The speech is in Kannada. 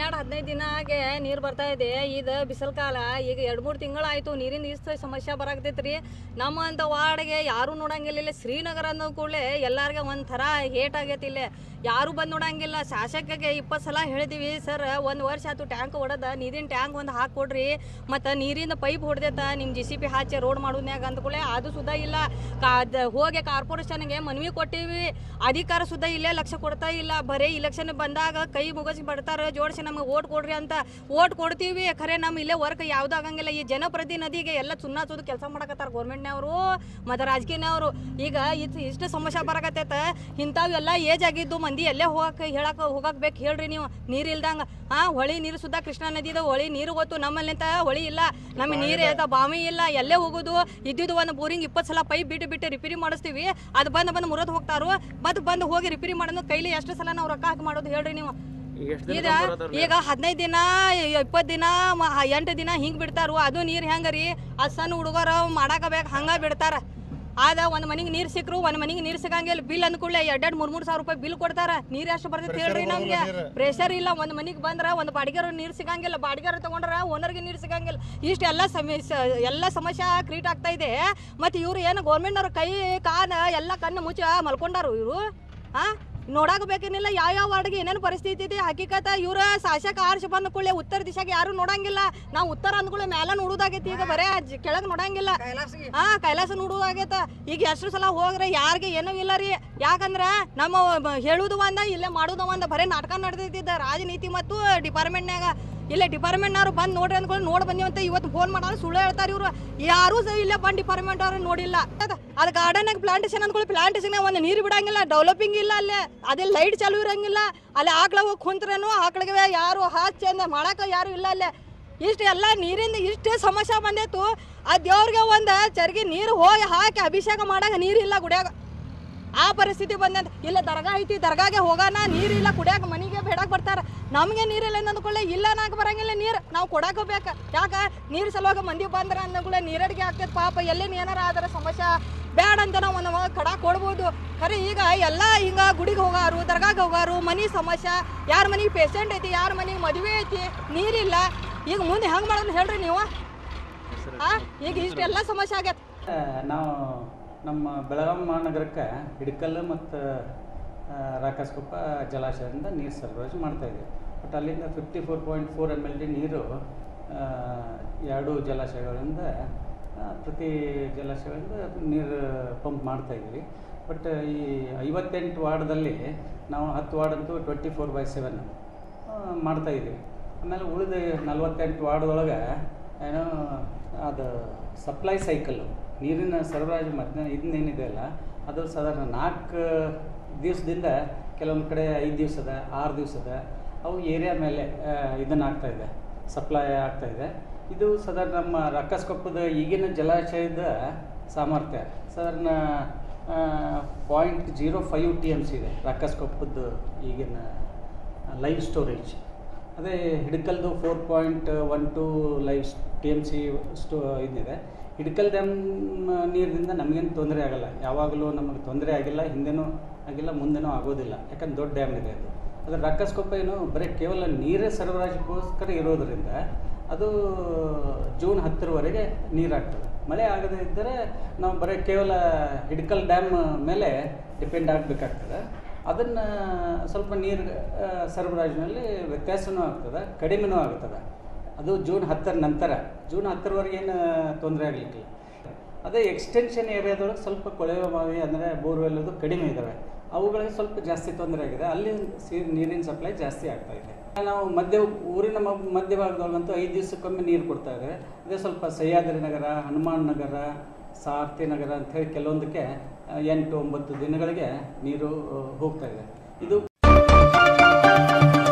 ಹನ್ನೆರಡು ಹದಿನೈದು ದಿನ ಆಗಿ ನೀರು ಬರ್ತಾ ಇದೆ ಇದು ಬಿಸಿಲು ಕಾಲ ಈಗ ಎರಡು ಮೂರು ತಿಂಗಳಾಯ್ತು ನೀರಿನ ಇಷ್ಟು ಸಮಸ್ಯೆ ಬರಾಕತೈತ್ರಿ ನಮ್ಮ ಅಂತ ವಾರ್ಡ್ಗೆ ಯಾರು ನೋಡಂಗಿಲ್ಲ ಇಲ್ಲಿ ಶ್ರೀನಗರ ಅನ್ನೋ ಕೂಡಲೇ ಎಲ್ಲಾರ್ಗೆ ಒಂಥರ ಹೇಟ್ ಆಗೈತಿ ಇಲ್ಲಿ ಯಾರು ಬಂದು ನೋಡಂಗಿಲ್ಲ ಶಾಸಕಗೆ ಇಪ್ಪತ್ತು ಸಲ ಹೇಳಿದೀವಿ ಸರ್ ಒಂದು ವರ್ಷ ಆಯ್ತು ಟ್ಯಾಂಕ್ ಹೊಡೆದ ನೀರಿನ ಟ್ಯಾಂಕ್ ಒಂದು ಹಾಕೊಡ್ರಿ ಮತ್ತು ನೀರಿನ ಪೈಪ್ ಹೊಡೆದೈತ ನಿಮ್ಮ ಜಿ ಸಿ ಪಿ ಹಾಚಿ ರೋಡ್ ಮಾಡೋದ್ನ್ಯಾಗ ಅಂದ್ಕೊಳ್ಳೆ ಅದು ಸುಧಾ ಇಲ್ಲ ಕಾ ದ- ಹೋಗಿ ಕಾರ್ಪೊರೇಷನ್ಗೆ ಮನವಿ ಕೊಟ್ಟಿವಿ ಅಧಿಕಾರ ಸುಧಾ ಇಲ್ಲೇ ಲಕ್ಷ ಕೊಡ್ತಾ ಇಲ್ಲ ಬರೀ ಇಲೆಕ್ಷನ್ ಬಂದಾಗ ಕೈ ಮುಗಿಸಿ ಬರ್ತಾರೆ ಜೋಡಿಸಿ ನಮಗೆ ಓಟ್ ಕೊಡ್ರಿ ಅಂತ ಓಟ್ ಕೊಡ್ತೀವಿ ಖರೆ ನಮ್ಮ ಇಲ್ಲೇ ವರ್ಕ್ ಯಾವ್ದು ಆಗಂಗಿಲ್ಲ ಈ ಜನಪ್ರತಿನಿಧಿಗೆ ಎಲ್ಲ ಚುನ್ನ ಚುದು ಕೆಲಸ ಮಾಡಕತ್ತಾರ ಗೌರ್ಮೆಂಟ್ನವರು ಮತ್ತು ರಾಜಕೀಯನವರು ಈಗ ಇಷ್ಟು ಇಷ್ಟು ಸಮಸ್ಯೆ ಬರಕತ್ತೈತ ಇಂಥವೆಲ್ಲ ಏಜ್ ಆಗಿದ್ದು ಮಂದಿ ಎಲ್ಲೇ ಹೋಗಕ್ಕೆ ಹೇಳಕ್ಕೆ ಹೋಗಕ್ಕೆ ಬೇಕು ಹೇಳ್ರಿ ನೀವು ನೀರು ಇಲ್ದಂಗೆ ಹಾಂ ಹೊಳಿ ನೀರು ಸುದ್ದ ಕೃಷ್ಣಾ ನದಿದ ಹೊಳಿ ನೀರು ಗೊತ್ತು ನಮ್ಮಲ್ಲಿಂತ ಹೊಳಿ ಇಲ್ಲ ನಮಗೆ ನೀರು ಐತ ಬಾವಿ ಇಲ್ಲ ಎಲ್ಲೇ ಹೋಗೋದು ಇದ್ದಿದ್ದು ಒಂದು ಬೋರಿಂಗ್ ಇಪ್ಪತ್ತು ಸಲ ಪೈಪ್ ಬಿಟ್ಟು ಬಿಟ್ಟು ರಿಪೇರಿ ಮಾಡಿಸ್ತೀವಿ ಅದು ಬಂದು ಬಂದು ಮುರಿದು ಹೋಗ್ತಾರು ಮತ್ತು ಬಂದು ಹೋಗಿ ರಿಪೇರಿ ಮಾಡೋದು ಕೈಲಿ ಎಷ್ಟು ಸಲ ನಾವು ರೊಕ್ಕ ಹಾಕಿ ಮಾಡೋದು ಹೇಳ್ರಿ ನೀವು ಈಗ ಎಷ್ಟು ಈಗ ದಿನ ಈಗ ಹದಿನೈದು ದಿನ ಇಪ್ಪತ್ತು ದಿನ ಮ- ಎಂಟು ದಿನ ಹಿಂಗೆ ಬಿಡ್ತಾರು ಅದು ನೀರು ಹೆಂಗರಿ ಅದು ಸಣ್ಣ ಹುಡುಗರು ಮಾಡಾಕ ಬೇಕು ಹಂಗೆ ಬಿಡ್ತಾರ ಆದ ಒಂದು ಮನೆಗೆ ನೀರು ಸಿಕ್ಕರು ಒಂದು ಮನೆಗೆ ನೀರು ಸಿಗಂಗಿಲ್ಲ ಬಿಲ್ ಅಂದ್ಕೊಳ್ಳೆ ಎರಡೆರಡು ಮೂರು ಮೂರು ಸಾವಿರ ರೂಪಾಯಿ ಬಿಲ್ ಕೊಡ್ತಾರ ನೀರು ಎಷ್ಟು ಬರ್ತೈತೆ ಹೇಳ್ರಿ ನಮಗೆ ಪ್ರೆಷರ್ ಇಲ್ಲ ಒಂದು ಮನೆಗೆ ಬಂದ್ರೆ ಒಂದು ಬಾಡಿಗೆರು ನೀರು ಸಿಗಂಗಿಲ್ಲ ಬಾಡಿಗೆರು ತಗೊಂಡ್ರೆ ಓನರ್ಗೆ ನೀರು ಸಿಗಂಗಿಲ್ಲ ಇಷ್ಟೆಲ್ಲ ಸಮಸ್ಯೆ ಎಲ್ಲ ಸಮಸ್ಯೆ ಕ್ರಿಯೇಟ್ ಆಗ್ತಾ ಇದೆ ಮತ್ತು ಇವ್ರು ಏನು ಗೌರ್ಮೆಂಟ್ನವ್ರ ಕೈ ಕಾಲ ಎಲ್ಲ ಕಣ್ಣು ಮುಚ್ಚ ಮಲ್ಕೊಂಡಾರು ಇವರು ಹಾಂ ನೋಡಾಕ ಬೇಕೇನಿಲ್ಲ ಯಾವ ಯಾವ ವಾರ್ಡ್ಗೆ ಏನೇನು ಪರಿಸ್ಥಿತಿ ಇದೆ ಹಕೀಕತ ಇವ್ರ ಶಾಸಕ ಆರ್ಸಿ ಬಂದ ಕೂಡಲೇ ಉತ್ತರ ದಿಶಾಗೆ ಯಾರು ನೋಡಂಗಿಲ್ಲ ನಾವು ಉತ್ತರ ಅಂದ್ಕೂಳೆ ಮೇಲೆ ನೋಡೋದಾಗೈತಿ ಈಗ ಬರೇ ಕೆಳಗೆ ನೋಡಂಗಿಲ್ಲ ಹಾ ಕೈಲಾಸ ನೋಡೋದಾಗೈತ ಈಗ ಎಷ್ಟು ಸಲ ಹೋಗ್ರೆ ಯಾರಿಗೆ ಏನೂ ಇಲ್ಲ ರೀ ಯಾಕಂದ್ರ ನಮ್ಮ ಮ- ಹೇಳುದು ಒಂದ ಇಲ್ಲೇ ಮಾಡುದು ಒಂದ ಬರೇ ನಾಟಕ ನಡೆದೈತಿದ್ದ ರಾಜನೀತಿ ಮತ್ತು ಡಿಪಾರ್ಟ್ಮೆಂಟ್ನಾಗ ಇಲ್ಲೇ ಡಿಪಾರ್ಟ್ಮೆಂಟ್ನವ್ರು ಬಂದು ನೋಡ್ರಿ ಅಂದ್ಕೊಂಡು ನೋಡಿ ಬಂದಿ ಅಂತ ಇವತ್ತು ಫೋನ್ ಮಾಡೋದು ಸುಳ್ಳು ಹೇಳ್ತಾರೆ ಇವರು ಯಾರೂ ಸಹ ಇಲ್ಲೇ ಬಂದು ಡಿಪಾರ್ಟ್ಮೆಂಟ್ ಅವ್ರು ನೋಡಿಲ್ಲ ಅದು ಗಾರ್ಡನ್ನಾಗ ಪ್ಲಾಂಟೇಶನ್ ಅಂದ್ಕೊಳ್ಳಿ ಪ್ಲಾಂಟೇಶನ್ ಒಂದು ನೀರು ಬಿಡಂಗಿಲ್ಲ ಡೆವಲಪಿಂಗ್ ಇಲ್ಲ ಅಲ್ಲೇ ಅದೇ ಲೈಟ್ ಚಾಲು ಇರಂಗಿಲ್ಲ ಅಲ್ಲಿ ಆಕಳ ಹೋಗಿ ಕುಂತ್ರೇನು ಆಕಳಿಗೆ ಯಾರು ಹಚ್ಚಿ ಅಂದ ಮಾಡಕ್ಕೆ ಯಾರು ಇಲ್ಲ ಅಲ್ಲೇ ಇಷ್ಟು ಎಲ್ಲ ನೀರಿಂದ ಇಷ್ಟೇ ಸಮಸ್ಯೆ ಬಂದೈತು ಆ ದೇವ್ರಿಗೆ ಒಂದು ಚರ್ಗಿ ನೀರು ಹೋಗಿ ಹಾಕಿ ಅಭಿಷೇಕ ಮಾಡಾಕ ನೀರಿಲ್ಲ ಕುಡಿಯಾಕ ಆ ಪರಿಸ್ಥಿತಿ ಬಂದಂತ ಇಲ್ಲ ದರ್ಗಾ ಐತಿ ದರ್ಗಾಗೆ ಹೋಗೋಣ ನೀರಿಲ್ಲ ಕುಡಿಯಾಕ ಮನೆಗೆ ಬೇಡಾಕ್ ಬರ್ತಾರ ನಮಗೆ ನೀರಿಲ್ಲ ಅಂದ್ಕೊಳ್ಳೆ ಇಲ್ಲ ನಾಕ ಬರಂಗಿಲ್ಲ ನೀರು ನಾವು ಕೊಡಾಕ ಬೇಕು ಯಾಕ ನೀರು ಸಲುವಾಗ ಮಂದಿ ಬಂದ್ರ ಅಂದ್ಕೊಳ್ಳೆ ನೀರಡಿಗೆ ಆಗ್ತೈತೆ ಪಾಪ ಎಲ್ಲಿನ ಏನಾರ ಆದ್ರೆ ಸಮಸ್ಯೆ ಬ್ಯಾಡ ಅಂತ ನಾವು ಒಂದು ಕಡ ಕೊಡ್ಬೋದು ಖರೆ ಈಗ ಎಲ್ಲ ಹಿಂಗ ಗುಡಿಗೆ ಹೋಗಾರು ದರ್ಗಾಗೆ ಹೋಗಾರು ಮನೆ ಸಮಸ್ಯೆ ಯಾರ ಮನೆಗೆ ಪೇಷಂಟ್ ಐತಿ ಯಾರ ಮನೆಗೆ ಮದುವೆ ಐತಿ ನೀರಿಲ್ಲ ಈಗ ಮುಂದೆ ಹೆಂಗೆ ಮಾಡೋದು ಹೇಳ್ರಿ ನೀವು ಆ ಈಗ ಇಷ್ಟೆಲ್ಲ ಸಮಸ್ಯೆ ಆಗೈತೆ ನಾವು ನಮ್ಮ ಬೆಳಗಾವಿ ಮಹಾನಗರಕ್ಕೆ ಹಿಡಕಲ್ಲು ಮತ್ತು ರಾಕಸ್ಕೊಪ್ಪ ಜಲಾಶಯದಿಂದ ನೀರು ಸರಬರಾಜು ಮಾಡ್ತಾಯಿದ್ದೀವಿ ಬಟ್ ಅಲ್ಲಿಂದ fifty four point four M L D ನೀರು ಆ, ಎರಡು ಜಲಾಶಯಗಳಿಂದ ಆ, ಪ್ರತಿ ಜಲಾಶಯಗಳಿಂದ ನೀರು ಪಂಪ್ ಮಾಡ್ತಾಯಿದ್ದೀವಿ ಬಟ್ ಈ ಐವತ್ತೆಂಟು ವಾರ್ಡ್ದಲ್ಲಿ ನಾವು ಹತ್ತು ವಾರ್ಡ್ ಅಂತೂ ಟ್ವೆಂಟಿ ಫೋರ್ ಬೈ ಸೆವೆನ್ ಮಾಡ್ತಾಯಿದ್ದೀವಿ ಆಮೇಲೆ ಉಳಿದ ನಲ್ವತ್ತೆಂಟು ವಾರ್ಡ್ದೊಳಗೆ ಏನೋ ಅದು ಸಪ್ಲೈ ಸೈಕಲ್ಲು ನೀರಿನ ಸರಬರಾಜು ಮಧ್ಯಾಹ್ನ ಇದನ್ನೇನಿದೆ ಅಲ್ಲ ಅದು ಸಾಧಾರಣ ನಾಲ್ಕು ದಿವಸದಿಂದ ಕೆಲವೊಂದು ಕಡೆ ಐದು ದಿವಸದ ಆರು ದಿವಸದ ಅವು ಏರಿಯಾ ಮೇಲೆ ಇದನ್ನು ಆಗ್ತಾಯಿದೆ ಸಪ್ಲೈ ಆಗ್ತಾಯಿದೆ ಇದು ಸಾಧಾರಣ ನಮ್ಮ ರಕ್ಕಸ್ಕೊಪ್ಪದ ಈಗಿನ ಜಲಾಶಯದ ಸಾಮರ್ಥ್ಯ ಸಾಧಾರಣ point zero five T Ms ಇದೆ ರಕ್ಕಸ್ಕೊಪ್ಪದ ಈಗಿನ ಲೈವ್ ಸ್ಟೋರೇಜ್ ಅದೇ ಹಿಡ್ಕಲ್ದು four point one two live T M C ಸ್ಟೋ ಇದಿದೆ ಹಿಡ್ಕಲ್ ಡ್ಯಾಮ್ ನೀರಿನಿಂದ ನಮಗೇನು ತೊಂದರೆ ಆಗಲ್ಲ ಯಾವಾಗಲೂ ನಮಗೆ ತೊಂದರೆ ಆಗಿಲ್ಲ ಹಿಂದೆನೂ ಆಗಿಲ್ಲ ಮುಂದೆನೂ ಆಗೋದಿಲ್ಲ ಯಾಕಂದ್ರೆ ದೊಡ್ಡ ಡ್ಯಾಮ್ ಇದೆ ಅದು ಅದರ ರಕ್ಕಸ್ಕೊಪ್ಪ ಏನು ಬರೀ ಕೇವಲ ನೀರೇ ಸರಬರಾಜಿಗೋಸ್ಕರ ಇರೋದರಿಂದ ಅದು ಜೂನ್ ಹತ್ತರವರೆಗೆ ನೀರಾಗ್ತದೆ ಮಳೆ ಆಗದೇ ಇದ್ದರೆ ನಾವು ಬರೀ ಕೇವಲ ಹಿಡ್ಕಲ್ ಡ್ಯಾಮ್ ಮೇಲೆ ಡಿಪೆಂಡ್ ಆಗಬೇಕಾಗ್ತದೆ ಅದನ್ನು ಸ್ವಲ್ಪ ನೀರು ಆ, ಸರಬರಾಜಿನಲ್ಲಿ ವ್ಯತ್ಯಾಸನೂ ಆಗ್ತದೆ ಕಡಿಮೆನೂ ಆಗ್ತದೆ ಅದು ಜೂನ್ ಹತ್ತರ ನಂತರ ಜೂನ್ ಹತ್ತರವರೆಗೆ ಏನು ತೊಂದರೆ ಆಗಲಿಕ್ಕಿಲ್ಲ ಅದೇ ಎಕ್ಸ್ಟೆನ್ಷನ್ ಏರಿಯಾದೊಳಗೆ ಸ್ವಲ್ಪ ಕೊಳವೆ ಬಾವಿ ಅಂದರೆ ಬೋರ್ವೆಲ್ ಅದು ಕಡಿಮೆ ಇದ್ದಾವೆ ಅವುಗಳಿಗೆ ಸ್ವಲ್ಪ ಜಾಸ್ತಿ ತೊಂದರೆ ಆಗಿದೆ ಅಲ್ಲಿ ಸಿ ನೀರಿನ ಸಪ್ಲೈ ಜಾಸ್ತಿ ಆಗ್ತಾ ಇದೆ ನಾವು ಮಧ್ಯ ಊರಿನ ಮ- ಮಧ್ಯಭಾಗದೊಳಗಂತೂ ಐದು ದಿವಸಕ್ಕೊಮ್ಮೆ ನೀರು ಕೊಡ್ತಾ ಇದ್ದಾರೆ ಅದೇ ಸ್ವಲ್ಪ ಸಹ್ಯಾದ್ರಿ ನಗರ ಹನುಮಾನ್ ನಗರ ಸಾರ್ತಿ ನಗರ ಅಂಥೇಳಿ ಕೆಲವೊಂದಕ್ಕೆ ಆ, ಎಂಟು ಒಂಬತ್ತು ದಿನಗಳಿಗೆ ನೀರು ಆ, ಹೋಗ್ತಾ ಇದೆ ಇದು